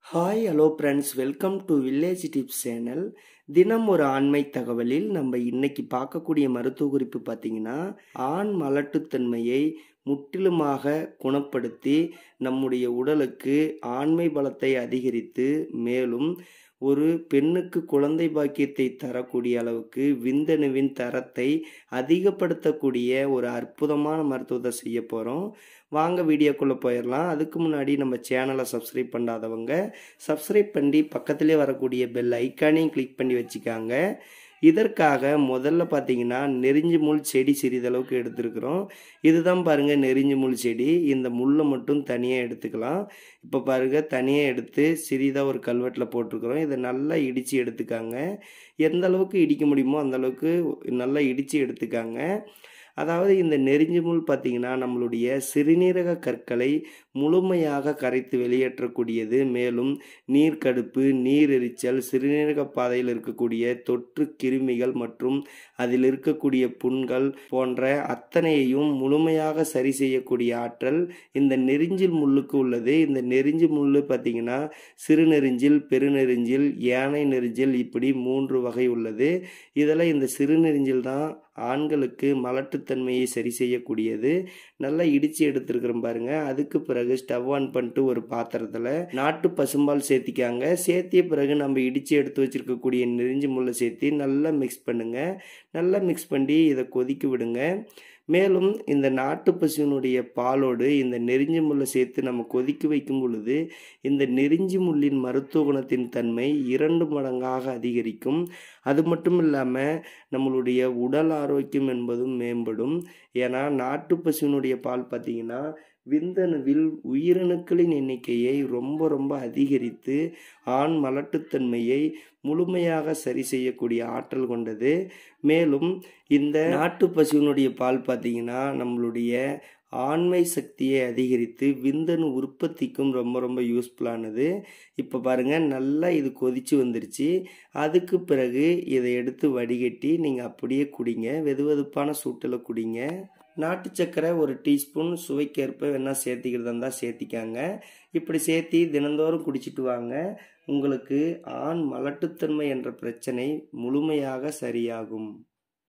hi hello friends welcome to village tips channel தினம் ஒரு ஆண்மை தகவலில் நம்ம இன்னைக்கு பார்க்கக்கூடிய மருத்துவ குறிப்பு பார்த்தீங்கன்னா ஆண் மலட்டுத்தன்மையை முற்றிலுமாக குணப்படுத்தி நம்முடைய உடலுக்கு ஆண்மை பலத்தை அதிகரித்து மேலும் ஒரு பெண்ணுக்கு குழந்தை பாக்கியத்தை தரக்கூடிய அளவுக்கு விந்தணுவின் தரத்தை அதிகப்படுத்தக்கூடிய ஒரு அற்புதமான மருத்துவத்தை செய்ய போகிறோம் வாங்க வீடியோக்குள்ளே போயிடலாம் அதுக்கு முன்னாடி நம்ம சேனலை சப்ஸ்கிரைப் பண்ணாதவங்க சப்ஸ்கிரைப் பண்ணி பக்கத்துலேயே வரக்கூடிய பெல் ஐக்கானையும் கிளிக் பண்ணி வச்சுக்காங்க இதற்காக முதல்ல பார்த்தீங்கன்னா நெறிஞ்சு முள் செடி சிறிதளவுக்கு எடுத்துருக்குறோம் இதுதான் பாருங்கள் நெறிஞ்சு முள் செடி இந்த முள்ளை மட்டும் தனியாக எடுத்துக்கலாம் இப்போ பாருங்கள் தனியாக எடுத்து சிறிதாக ஒரு கல்வெட்டில் போட்டிருக்கிறோம் இதை நல்லா இடித்து எடுத்துக்காங்க எந்த அளவுக்கு இடிக்க முடியுமோ அந்த அளவுக்கு நல்லா இடித்து எடுத்துக்காங்க அதாவது இந்த நெறிஞ்சு முள் பார்த்திங்கன்னா நம்மளுடைய சிறுநீரக கற்களை முழுமையாக கரைத்து வெளியேற்றக்கூடியது மேலும் நீர்க்கடுப்பு நீரெரிச்சல் சிறுநீரக பாதையில் இருக்கக்கூடிய தொற்று கிருமிகள் மற்றும் அதில் இருக்கக்கூடிய புண்கள் போன்ற அத்தனையையும் முழுமையாக சரி செய்யக்கூடிய ஆற்றல் இந்த நெறிஞ்சில் முள்ளுக்கு உள்ளது இந்த நெறிஞ்சு முள் பார்த்திங்கன்னா சிறுநெறிஞ்சில் பெருநெறிஞ்சில் யானை நெறிஞ்சில் இப்படி மூன்று வகை உள்ளது இதில் இந்த சிறுநெறிஞ்சில் தான் ஆண்களுக்கு மலட்டுத்தன்மையை சரி செய்யக்கூடியது நல்லா இடித்து எடுத்துருக்குறோம் பாருங்க அதுக்கு பிறகு ஸ்டவ் ஆன் பண்ணிட்டு ஒரு பாத்திரத்தில் நாட்டு பசும்பால் சேர்த்திக்காங்க சேர்த்திய பிறகு நம்ம இடித்து எடுத்து வச்சிருக்கக்கூடிய நெறிஞ்சு முள்ளை சேர்த்தி நல்லா மிக்ஸ் பண்ணுங்க நல்லா மிக்ஸ் பண்ணி இதை கொதிக்க விடுங்க மேலும் இந்த நாட்டு பசுவினுடைய பாலோடு இந்த நெறிஞ்சி முள்ளை சேர்த்து நம்ம கொதிக்க வைக்கும் பொழுது இந்த நெறிஞ்சி முள்ளின் மருத்துவ குணத்தின் தன்மை இரண்டு மடங்காக அதிகரிக்கும் அது மட்டும் இல்லாமல் நம்மளுடைய உடல் ஆரோக்கியம் என்பதும் மேம்படும் ஏன்னா நாட்டு பசுவினுடைய பால் பார்த்திங்கன்னா விந்தணுவில் உயிரணுக்களின் எண்ணிக்கையை ரொம்ப ரொம்ப அதிகரித்து ஆண் மலட்டுத்தன்மையை முழுமையாக சரி செய்யக்கூடிய ஆற்றல் கொண்டது மேலும் இந்த நாட்டு பசுவினுடைய பால் பார்த்திங்கன்னா நம்மளுடைய ஆண்மை சக்தியை அதிகரித்து விந்தணு உற்பத்திக்கும் ரொம்ப ரொம்ப யூஸ்ஃபுல்லானது இப்போ பாருங்கள் நல்லா இது கொதித்து வந்துருச்சு அதுக்கு பிறகு இதை எடுத்து வடிகட்டி நீங்கள் அப்படியே குடிங்க வெது வெதுப்பான சூட்டில் குடிங்க நாட்டு சக்கரை ஒரு டீஸ்பூன் சுவைக்கேற்ப வேணால் சேர்த்திக்கிறதா இருந்தால் சேர்த்திக்காங்க இப்படி சேர்த்தி தினந்தோறும் குடிச்சிட்டு வாங்க உங்களுக்கு ஆண் மலட்டுத்தன்மை என்ற பிரச்சனை முழுமையாக சரியாகும்